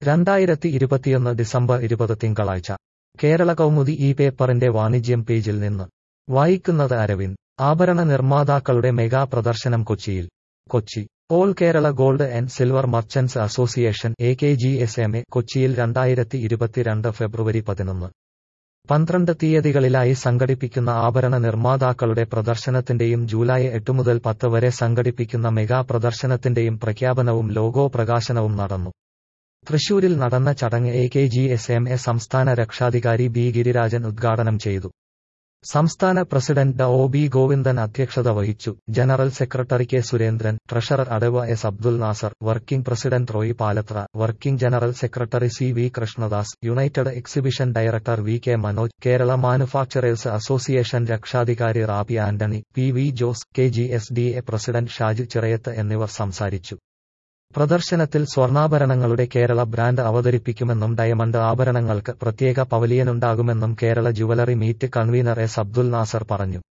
രണ്ടായിരത്തി ഇരുപത്തിയൊന്ന് ഡിസംബർ ഇരുപത് തിങ്കളാഴ്ച കേരള കൗമുദി ഈ പേപ്പറിന്റെ വാണിജ്യം പേജിൽ നിന്ന് വായിക്കുന്നത് അരവിന്ദ് ആഭരണ നിർമ്മാതാക്കളുടെ മെഗാ പ്രദർശനം കൊച്ചിയിൽ Kochi all Kerala gold and silver merchants association A K G S M A കൊച്ചിയിൽ രണ്ടായിരത്തി ഇരുപത്തിരണ്ട് ഫെബ്രുവരി പതിനൊന്ന് പന്ത്രണ്ട് തീയതികളിലായി സംഘടിപ്പിക്കുന്ന ആഭരണ നിർമ്മാതാക്കളുടെ പ്രദർശനത്തിന്റെയും ജൂലൈ എട്ട് മുതൽ പത്ത് വരെ സംഘടിപ്പിക്കുന്ന മെഗാ പ്രദർശനത്തിന്റെയും പ്രഖ്യാപനവും ലോഗോ പ്രകാശനവും നടന്നു തൃശൂരിൽ നടന്ന ചടങ്ങ് A K G S M A സംസ്ഥാന രക്ഷാധികാരി ബി ഗിരിരാജൻ ഉദ്ഘാടനം ചെയ്തു സംസ്ഥാന പ്രസിഡന്റ് ഡ ഒ ബി ഗോവിന്ദൻ അധ്യക്ഷത വഹിച്ചു general secretary K Surendran treasurer അടവ് S Abdul Nasar working president Roy Palathra working general secretary C V Krishnadas united exhibition director V K Manoj Kerala manufacturers association രക്ഷാധികാരി Rabi Antony P V Jose K G S D A president Shaji Chirayath എന്നിവർ സംസാരിച്ചു പ്രദർശനത്തിൽ സ്വർണ്ണാഭരണങ്ങളുടെ കേരള ബ്രാൻഡ് അവതരിപ്പിക്കുമെന്നും diamond ആഭരണങ്ങൾക്ക് പ്രത്യേക പവലിയനുണ്ടാകുമെന്നും Kerala jewellery meet convener S Abdul Nasar പറഞ്ഞു